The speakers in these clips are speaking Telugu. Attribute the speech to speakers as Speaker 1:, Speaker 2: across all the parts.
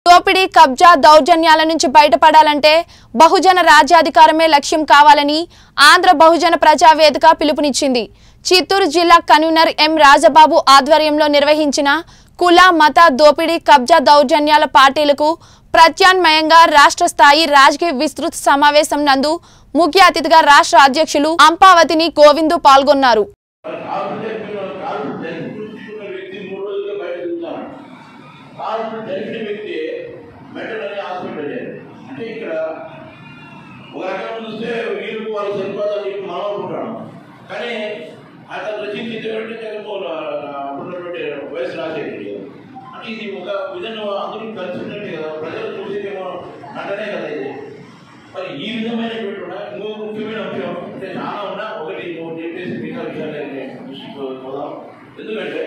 Speaker 1: దోపిడీ కబ్జా దౌర్జన్యాల నుంచి బయటపడాలంటే బహుజన రాజ్యాధికారమే లక్ష్యం కావాలని ఆంధ్ర బహుజన ప్రజా వేదిక పిలుపునిచ్చింది చిత్తూరు జిల్లా కన్వీనర్ ఎం రాజబాబు ఆధ్వర్యంలో నిర్వహించిన కుల మత దోపిడీ కబ్జా దౌర్జన్యాల పార్టీలకు ప్రత్యామ్నాయంగా రాష్ట్ర స్థాయి రాజకీయ విస్తృత సమావేశం నందు ముఖ్య అతిథిగా రాష్ట్ర అధ్యక్షులు అంపావతిని గోవిందు పాల్గొన్నారు
Speaker 2: కారు జరిపిన కారు జరిపించుకున్న వ్యక్తి మూడు రోజులుగా బయట తిరుగుతాను కారు జరిపిన వ్యక్తి మెంటల్ హాస్పిటల్ అయ్యారు అంటే ఇక్కడ ఒక రకంగా చూస్తే వీళ్ళకు వాళ్ళు సరిపోదని చెప్పి మనం అనుకుంటాం కానీ అతను రచించేటువంటి జగన్మోహన్ అప్పుడున్నటువంటి వయసు రాజశేఖర్ గారు అంటే ఇది ఒక విధంగా అందరూ కలిసి ఉన్నట్టే కదా ప్రజలు చూసేదేమో అంటనే కదా ఇది మరి ఈ విధమైనటువంటి కూడా ఇంకో ముఖ్యమైన అంశం అంటే చాలా ఉన్నా ఒకటి నువ్వు చెప్పేసి మిగతా విషయాలు దృష్టికి పోదాం ఎందుకంటే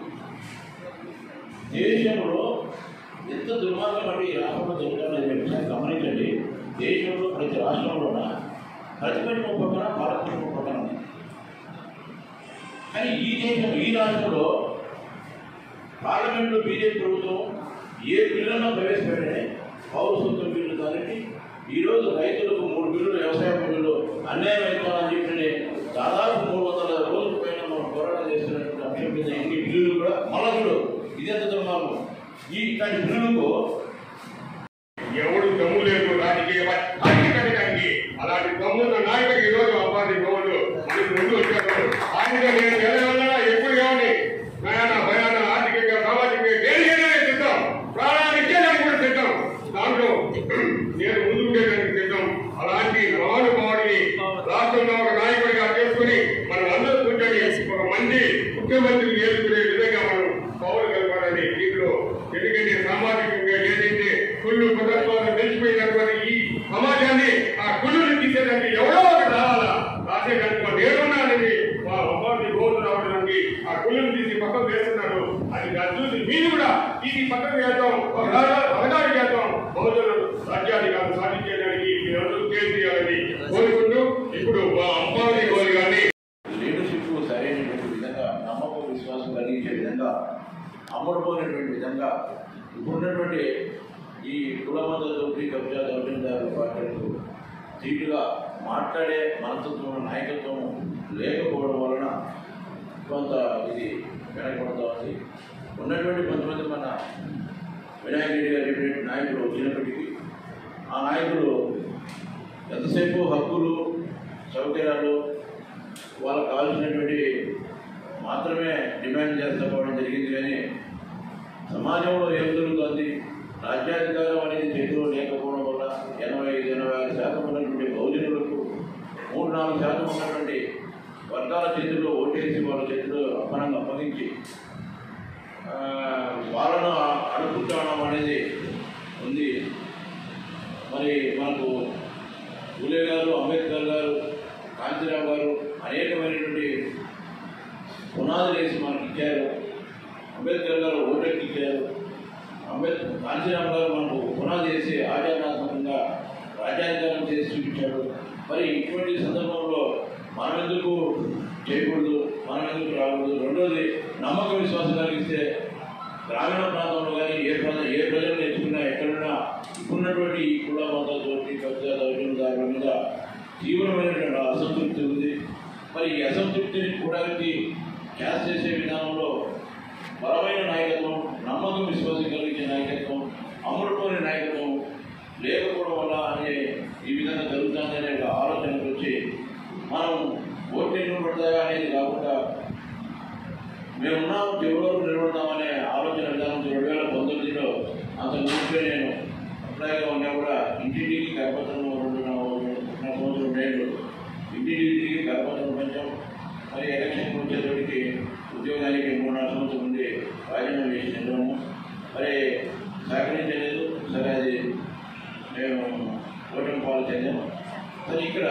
Speaker 2: దేశంలో ఎంత దుర్మార్గం అంటే ఈ రాష్ట్రంలో జరుగుతుందని మీరు ఒకసారి గమనించండి దేశంలో ప్రతి రాష్ట్రంలోన ప్రతిపక్షం పక్కన భారతదేశం పక్కన ఉంది కానీ ఈ దేశం ఈ రాష్ట్రంలో పార్లమెంట్లో బీజేపీ ప్రభుత్వం ఏ బిల్లులను ప్రవేశపెట్టని పౌరసత్వ బిల్లు కాబట్టి ఈరోజు రైతులకు మూడు బిల్లులు వ్యవసాయ బిల్లులు అన్యాయం అవుతుందని చెప్పి దాదాపు మూడు వందల రోజుల పైన మనం పోరాటం చేస్తున్నటువంటి అంశం మీద ఇన్ని బిల్లులు కూడా మళ్ళా చూడు ఇదెంత దుర్మార్గం ఈ ఇట్లాంటి బిల్లులకు
Speaker 3: ఎవడు దమ్ము లేదు రాజకీయ రాజకీయానికి అలాంటి దమ్మున్న నాయకుడు ఈ రోజు అబ్బాది గోవులు మనకు ముందు వచ్చారు ఆయనగా నేను నిలవెళ్ళగా ఎప్పుడు కావాలి నయాన భయాన ఆర్థికంగా సామాజికంగా దేని ఏదైనా సిద్ధం ప్రాణాలు ఇచ్చేదానికి కూడా సిద్ధం దాంట్లో నేను ముందుండేదానికి సిద్ధం అలాంటి మహానుభావుడిని రాష్ట్రంలో ఒక నాయకుడిగా చేసుకుని మనం అందరూ కూర్చొని ఒక మంచి ముఖ్యమంత్రిని ఎదుర్కొనే విధంగా మనం పౌరు కలపాలని దీంట్లో ఎందుకంటే సామాజికంగా ఏదైతే కుళ్ళు కుటుంబాలను తెలిసిపోయినటువంటి ఈ సమాజాన్ని ఆ కుళ్ళుని తీసేదానికి ఎవరో ఒకటి రావాలా రాసేదానికి మా నేనున్నానని మా అమ్మాయి గోలు రావడానికి ఆ కుళ్ళుని తీసి పక్కకు వేస్తున్నారు అది దాన్ని చూసి మీరు కూడా ఇది పక్కకు వేద్దాం ఒక రహదారి చేద్దాం బహుజనులు రాజ్యాధికారం సాధించేదానికి మీరందరూ చేయాలని కోరుకుంటూ ఇప్పుడు మా అమ్మాయి గోలు గారిని
Speaker 2: లీడర్షిప్ సరైనటువంటి విధంగా నమ్మకం విశ్వాసం కలిగించే విధంగా అమ్ముడుపోయినటువంటి విధంగా ఇప్పుడున్నటువంటి ఈ కులమత దోపిడీ కబ్జా దౌర్జన్యదారుల పార్టీలకు తీటుగా మాట్లాడే మనస్తత్వం నాయకత్వం లేకపోవడం వలన కొంత ఇది వెనకబడుతూ ఉంది ఉన్నటువంటి కొంతమంది మన వినాయక రెడ్డి గారు చెప్పినటువంటి నాయకులు వచ్చినప్పటికీ ఆ నాయకులు ఎంతసేపు హక్కులు సౌకర్యాలు వాళ్ళకు కావాల్సినటువంటి మాత్రమే డిమాండ్ చేస్తూ పోవడం జరిగింది కానీ సమాజంలో ఏం జరుగుతుంది రాజ్యాధికారం అనేది చేతిలో లేకపోవడం వల్ల ఎనభై ఐదు ఎనభై ఆరు శాతం ఉన్నటువంటి బహుజనులకు మూడు నాలుగు శాతం ఉన్నటువంటి వర్గాల చేతిలో ఓటేసి వాళ్ళ చేతిలో అప్పనంగా అప్పగించి ఆ, వాళ్ళను అడుగుతాడం అనేది ఉంది మరి మనకు పూలే గారు అంబేద్కర్ గారు కాంతిరావు గారు అనేకమైనటువంటి పునాదులు వేసి మనకి ఇచ్చారు అంబేద్కర్ గారు ఓటెక్కి ఇచ్చారు అంబేద్కర్ కాంతిరావు గారు మనకు పునాది వేసి ఆచరణాత్మకంగా రాజ్యాధికారం చేసి చూపించాడు మరి ఇటువంటి సందర్భంలో మనం ఎందుకు చేయకూడదు మనం ఎందుకు రాకూడదు రెండోది నమ్మక విశ్వాసం కలిగిస్తే గ్రామీణ ప్రాంతంలో కానీ ఏ ప్రాంతం ఏ ప్రజలు నేర్చుకున్నా ఎక్కడున్నా ఇప్పుడున్నటువంటి ఈ కుల మతాలతో కబ్జా దౌర్జన్యదారుల మీద తీవ్రమైనటువంటి అసంతృప్తి ఉంది మరి ఈ అసంతృప్తిని కూడగట్టి క్యాష్ చేసే విధానంలో బలమైన నాయకత్వం నమ్మకం విశ్వాసం కలిగించే నాయకత్వం అమరుపోని నాయకత్వం లేకపోవడం వల్ల అనే ఈ విధంగా జరుగుతుందనే ఒక ఆలోచనకు వచ్చి మనం ఓట్లు ఎన్ని పడతాయా అనేది కాకుండా మేమున్నాం చివరి నిలబడతామనే ఆలోచన విధానం రెండు వేల పంతొమ్మిదిలో అంత ముందుగా నేను అప్లైగా ఉన్నా కూడా ఇంటింటికి కరపత్రం రెండు నా సంవత్సరం రెండు ఇంటింటికి తిరిగి కరపత్రం పెంచాం మరి ఎలక్షన్ వచ్చేటప్పటికి ఉద్యోగానికి మూడు నాలుగు సంవత్సరం నుండి రాజీనామా చేసి నిలవము మరి సహకరించలేదు సరే అది మేము ఓటమి పాలు చెందాము సరే ఇక్కడ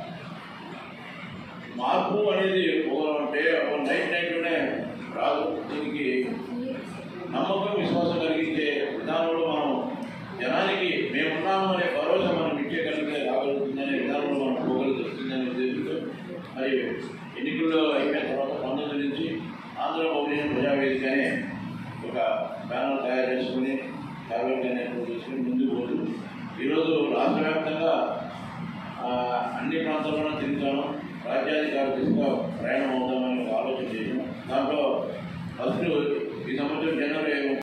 Speaker 2: మార్పు అనేది ఒక డే ఒక నైట్ నైట్లోనే రాదు దీనికి నమ్మకం విశ్వాసం కలిగించే విధానంలో మనం జనానికి మేమున్నాము అనే భరోసా మనం ఇచ్చేయగలిగితే రాగలుగుతుందనే విధానంలో మనం పోగలుగుతుందనే ఉద్దేశంతో మరి ఎన్నికల్లో అయిపోయిన తర్వాత పంతొమ్మిది నుంచి ఆంధ్ర బహుజన ప్రజావేదిక అనే ఒక బ్యానర్ తయారు చేసుకుని యాభై కార్యక్రమం తీసుకుని ముందుకు పోతూ ఈరోజు రాష్ట్ర వ్యాప్తంగా ఆ, అన్ని ప్రాంతాల్లోనూ తిరుగుతాను రాజ్యాధికార దిశగా ప్రయాణం అవుతామని ఒక ఆలోచన చేసాం దాంట్లో ఫస్ట్ ఈ సంవత్సరం జనవరి